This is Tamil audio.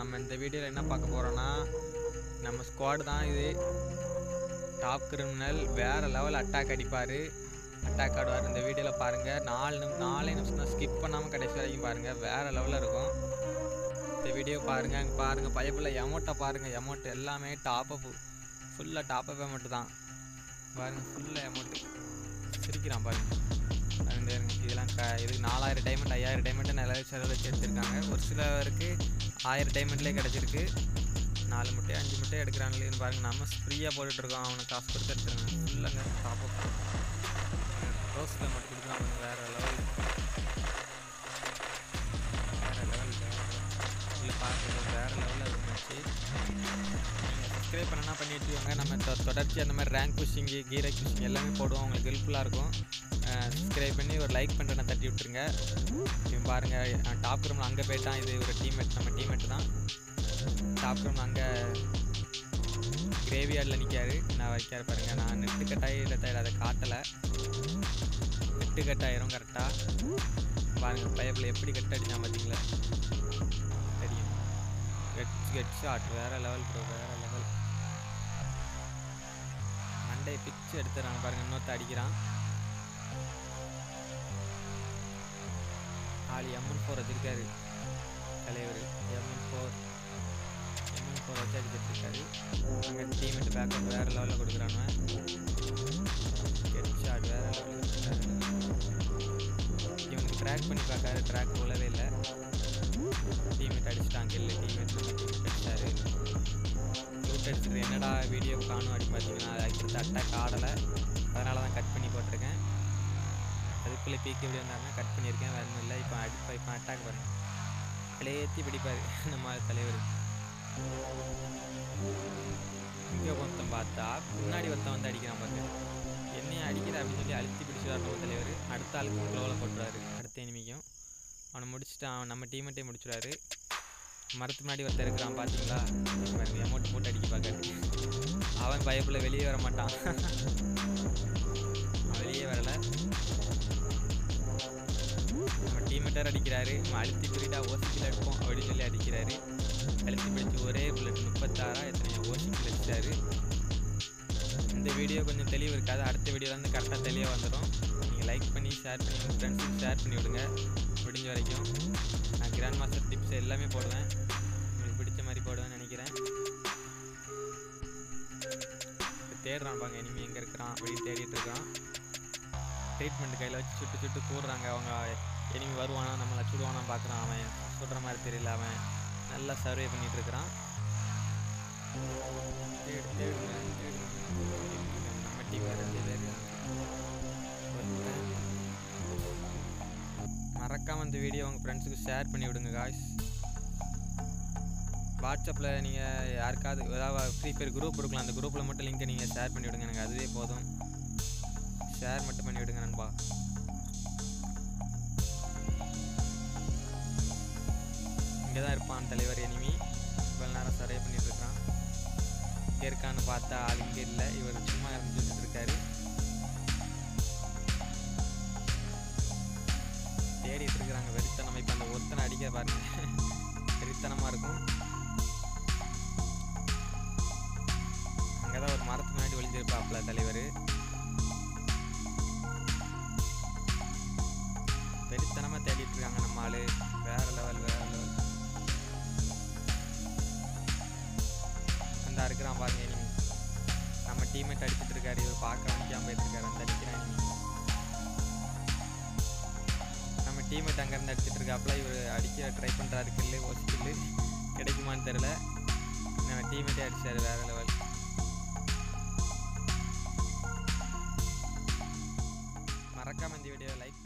நம்ம இந்த வீடியோவில் என்ன பார்க்க போகிறோன்னா நம்ம ஸ்குவாடு தான் இது டாப் கிரிமினல் வேறு லெவல் அட்டாக் அடிப்பார் அட்டாக் ஆடுவார் இந்த வீடியோவில் பாருங்கள் நாலு நிமி நாலே நிமிஷம் தான் ஸ்கிப் பண்ணாமல் கடைசி வரைக்கும் பாருங்கள் வேறு லெவலில் இருக்கும் இந்த வீடியோ பாருங்கள் அங்கே பாருங்கள் பயப்பில் எமௌண்ட்டை பாருங்கள் எமௌண்ட் எல்லாமே டாப்அப் ஃபுல்லாக டாப்அப் அமௌண்ட்டு தான் பாருங்கள் ஃபுல்லாக அமௌண்ட்டு சிரிக்கிறான் பாருங்க பாருங்க இருங்க. இதெல்லாம் க இது நாலாயிரம் டைமண்ட் ஐயாயிரம் டைமண்ட் நிறைய செலவு வச்சு எடுத்திருக்காங்க ஒரு சிலருக்கு ஆயிரம் டைமண்ட்லேயே கிடச்சிருக்கு நாலு முட்டை அஞ்சு முட்டை எடுக்கிறாங்களேன்னு பாருங்க நம்ம ஃப்ரீயாக போட்டுட்ருக்கோம் அவனுக்கு காசு கொடுத்து எடுத்துருங்க ஃபுல்லாங்க டாப்அப் ரோஸில் மட்டும் கொடுக்குறாங்க வேறு லெவல் வேறு லெவல் இல்லை பார்க்குறது வேறு லெவலில் இருந்துச்சு நீங்கள் சப்ஸ்கிரைப் பண்ணனா பண்ணி வச்சுக்கோங்க நம்ம தொ- தொடர்ச்சி அந்த மாதிரி ரேங்க் புஷிங்கு கீரை புஷிங் எல்லாமே போடுவோம் உங்களுக்கு ஹெல்ப்ஃபுல்லாக இருக்கும் சப்ஸ்கிரைப் பண்ணி ஒரு லைக் பண்ணுறேன் தட்டி விட்டுருங்க இவன் பாருங்கள் டாப் ரூமில் அங்கே போயிட்டான் இது ஒரு டீம்மேட் நம்ம டீம்மேட் தான் டாப் ரூமில் அங்கே கிரேவியார்டில் நிற்காரு நான் வைக்காரு பாருங்கள் நான் நெட்டு கட்டாயிரம் அதை காட்டலை நெட்டு கட்டாயிரும் கரெக்டாக பாருங்கள் பயப்பில் எப்படி கட் அடிச்சான் பார்த்தீங்களா தெரியும் கெட் கெட் ஷாட் வேறு லெவல் ப்ரோ வேறு லெவல் மண்டை பிச்சு எடுத்துறாங்க பாருங்க இன்னொருத்த அடிக்கிறான் ஆள் எம்என் ஃபோர் வச்சிருக்காரு தலைவர் எம்என் ஃபோர் எம்என் ஃபோர் வச்சு அடிச்சிட்டு இருக்காரு அங்கே டீமெண்ட் பேக்கப் வேறு லெவலில் கொடுக்குறானுவன் கெட் ஷாட் வேறு லெவலில் கொடுக்குறாரு இவனுக்கு ட்ராக் பண்ணி பார்க்காரு ட்ராக் போலவே இல்லை டீமேட் அடிச்சிட்டாங்க இல்லை டீமேட் நம்ம டீமேட் அடிச்சாரு லூட் அடிச்சிட்டு என்னடா வீடியோ காணும் அப்படி பார்த்தீங்கன்னா அதுக்கு அட்டாக் ஆடலை அதனால தான் கட் பண்ணி போட்டிருக்கேன் அதுக்குள்ளே பீக் எப்படி வந்தாருன்னா கட் பண்ணியிருக்கேன் வேறு இல்லை இப்போ அடி இப்போ அட்டாக் பாருங்க ஏற்றி பிடிப்பார் நம்ம தலைவர் இங்கே ஒருத்தன் பார்த்தா முன்னாடி ஒருத்தன் வந்து அடிக்கிறான் பாருங்க என்னையும் அடிக்கிற அப்படின்னு சொல்லி அழுத்தி பிடிச்சிடாரு நம்ம தலைவர் அடுத்த ஆளுக்கு குளோவில் போட்டுறாரு அடுத்த எனிமிக்கும் அவனை முடிச்சுட்டு அவன் நம்ம டீமெட்டே முடிச்சிடாரு மரத்து முன்னாடி ஒருத்தர் இருக்கிறான் பார்த்தீங்களா பாருங்க அமௌண்ட் போட்டு அடிக்க பார்க்காரு அவன் பயப்பில் வெளியே வர மாட்டான் அவன் வெளியே வரல நம்ம டீமெட்டர் அடிக்கிறாரு நம்ம அழுத்தி பிடிட்டா ஓசிக்கில் எடுப்போம் அப்படின்னு சொல்லி அடிக்கிறாரு அழுத்தி பிடிச்சி ஒரே புல்லட் முப்பத்தாறா எத்தனை ஓசிக்கில் அடிச்சாரு இந்த வீடியோ கொஞ்சம் தெளிவு இருக்காது அடுத்த வீடியோவில் வந்து கரெக்டாக தெளிவாக வந்துடும் நீங்கள் லைக் பண்ணி ஷேர் பண்ணி உங்கள் ஃப்ரெண்ட்ஸுக்கு ஷேர் பண்ணி விடுங்க முடிஞ்ச வரைக்கும் நான் கிராண்ட் மாஸ்டர் டிப்ஸ் எல்லாமே போடுவேன் உங்களுக்கு பிடிச்ச மாதிரி போடுவேன்னு நினைக்கிறேன் இப்போ தேடுறான் பாங்க இனிமே எங்கே இருக்கிறான் அப்படின்னு தேடிட்டு இருக்கான் ட்ரீட்மெண்ட் கையில் வச்சு சுட்டு சுட்டு கூடுறாங்க அவங்க இனிமே வருவானா நம்மளை சுடுவானா பார்க்குறான் அவன் சுடுற மாதிரி தெரியல அவன் நல்லா சர்வே பண்ணிட்டு இருக்கிறான் தேடு தேடுங்க தேடுங்க நம்ம டீம் ரெண்டு பேர் ஒருத்தன் மறக்காமல் இந்த வீடியோ உங்கள் ஃப்ரெண்ட்ஸுக்கு ஷேர் பண்ணி விடுங்க காய்ஸ் வாட்ஸ்அப்பில் நீங்கள் யாருக்காவது ஏதாவது ஃப்ரீ ஃபயர் குரூப் இருக்கலாம் அந்த குரூப்பில் மட்டும் லிங்க்கை நீங்கள் ஷேர் பண்ணி விடுங்க எனக்கு அதுவே போதும் ஷேர் மட்டும் பண்ணி விடுங்க நண்பா இங்கே தான் இருப்பான் தலைவர் எனிமி இவ்வளோ நேரம் சர்வே பண்ணிட்டு இருக்கான் இங்கே இருக்கான்னு பார்த்தா ஆள் இங்கே இல்லை இவர் சும்மா இருந்துட்டு இருக்காரு தேடிட்டு இருக்கிறாங்க வெறித்தனம் இப்போ அந்த ஒருத்தனை அடிக்க பாருங்க வெறித்தனமாக இருக்கும் அங்கே தான் ஒரு மரத்து முன்னாடி ஒளிஞ்சிருப்பாப்புல தலைவர் வெறித்தனமாக தேடிட்டு இருக்காங்க நம்ம ஆளு வேற லெவல் வேற லெவல் அந்த இருக்கிறான் பாருங்க இனிமே நம்ம டீம்மேட் அடிச்சிட்டு இருக்காரு இவர் பார்க்க அடிக்காம போயிட்டு இருக்காரு அந்த அடிக்கிறான் இனிமே நம்ம டீம்மேட் அங்கேருந்து அடிச்சிட்டு இருக்காப்புல இவர் அடிக்க ட்ரை பண்ணுறாரு கில்லு ஒரு கில்லு கிடைக்குமான்னு தெரில நம்ம டீம்மேட்டே அடிச்சாரு வேற லெவல் மறக்காம இந்த வீடியோ லைக்